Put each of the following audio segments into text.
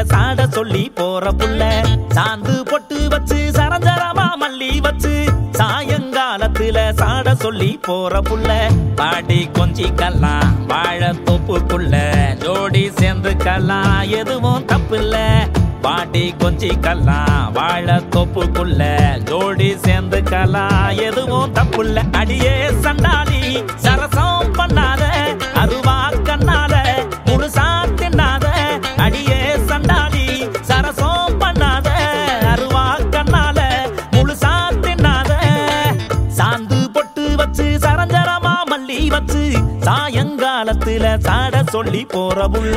சாட சொல்லி போற புள்ள சாந்து பொட்டு வச்சு சரஞ்சரமா மல்லி வச்சு சாயங்காலத்துல சாட சொல்லி போற புள்ள பாடி கொஞ்சிக்கலாம் வாழ தோப்புக்குள்ள ஜோடி சேர்ந்துக்கலாம் எதுவும் தப்பில்ல பாடி கொஞ்சிக்கலாம் வாழ தோப்புக்குள்ள ஜோடி சேர்ந்துக்கலாம் எதுவும் தப்புல்ல அடியே சண்டாளி சரசம் பண்ணாத அருவா கண்ணால முழுசா தின்னாத அடியே சண்டாளி சரசம் பண்ணாத அருவா கண்ணால முழுசா தின்னாத சாந்து பொட்டு வச்சு சரஞ்சரமா மல்லி வச்சு சாயங்காலத்துல சாட சொல்லி போற புள்ள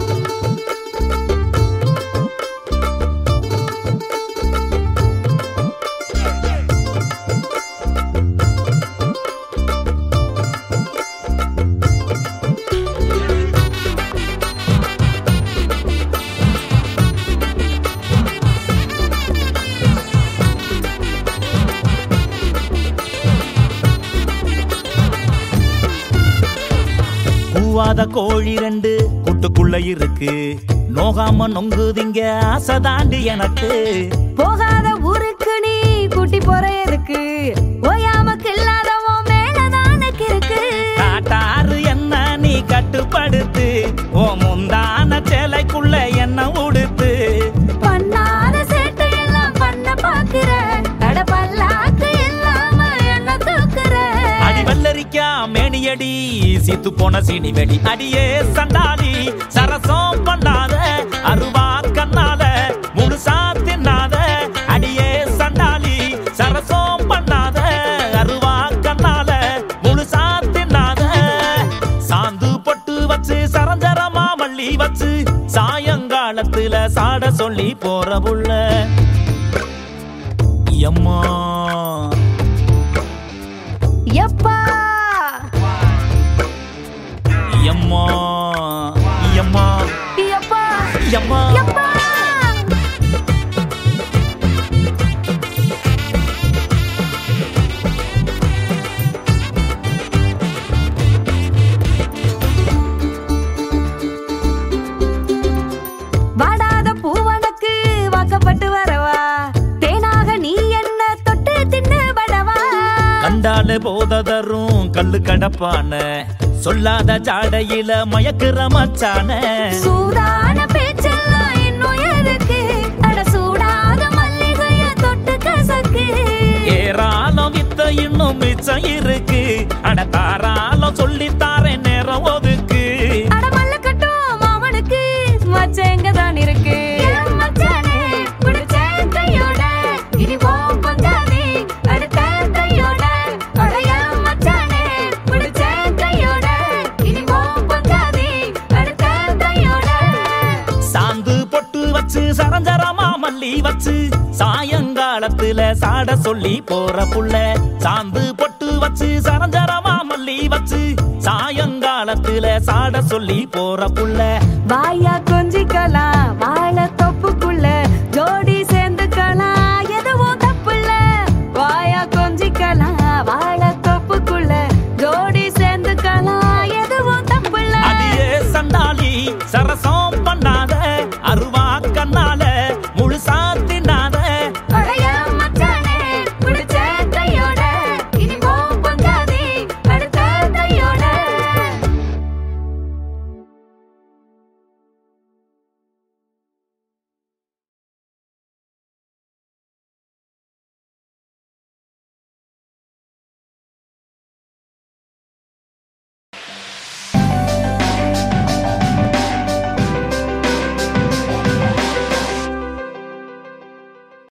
கூவாத கோழி ரெண்டு கூட்டுக்குள்ள இருக்கு நோகாம நொங்குதிங்க ஆசை தாண்டி எனக்கு போகாத ஊருக்கு நீ கூட்டி போற எதுக்கு ஓயாம கில்லாதவன் மேலதானக்கு இருக்கு காட்டாறு என்ன நீ கட்டுப்படுத்து ஓ முந்தான சேலைக்குள்ள என்ன உடுத்து பண்ணாத சேட்டை எல்லாம் பண்ண பாக்குற அட பல்லாக்கு இல்லாம என்ன தூக்குற அடி வல்லரிக்கா மேனியடி சீத்து போன சீனி வெடி அடியே சண்டாளி சரசம் பண்ணாத அருவா கண்ணால முழுசா தின்னாத அடியே சண்டாளி சரசம் பண்ணாத அருவா கண்ணால முழுசா தின்னாத சாந்து பொட்டு வச்சு சரஞ்சரமா மல்லி வச்சு சாயங்காலத்துல சாட சொல்லி போற புள்ள எம்மா எப்பா எம்மா எம்மா எப்பா எம்மா எப்பா வாடாத பூவனுக்கு வாக்கப்பட்டு வரவா தேனாக நீ என்ன தொட்டு தின்னு படவா கண்டால போத தரும் கல்லு கடப்பான சொல்லாத ஜாடையில மயக்குற மச்சான சூடான பேச்செல்லாம் இன்னும் எதுக்கு அட சூடாத மல்லிகைய தொட்டு கசக்கு ஏராளம் வித்த இன்னும் மிச்சம் இருக்கு அட தாராளம் சொல்லி தாரேன் நேரம் ஒதுக்கு அட மல்லக்கட்டும் மாமனுக்கு மச்சங்க தான் இருக்கு மச்சானே பிடிச்ச கையோட இனி போ பந்தாதி அடுத்த கையோட அடைய மச்சானே பிடிச்ச கையோட இனி போ பந்தாதி அடுத்த கையோட சாந்து பொட்டு வச்சு சரஞ்சரமா மல்லி வச்சு சாயங்காலத்துல சாட சொல்லி போற புள்ள சாந்து பொட்டு வச்சு சரஞ்சரமா மல்லி வச்சு சாயங்காலத்துல சாட சொல்லி போற புள்ள வாயா கொஞ்சிக்கலாம்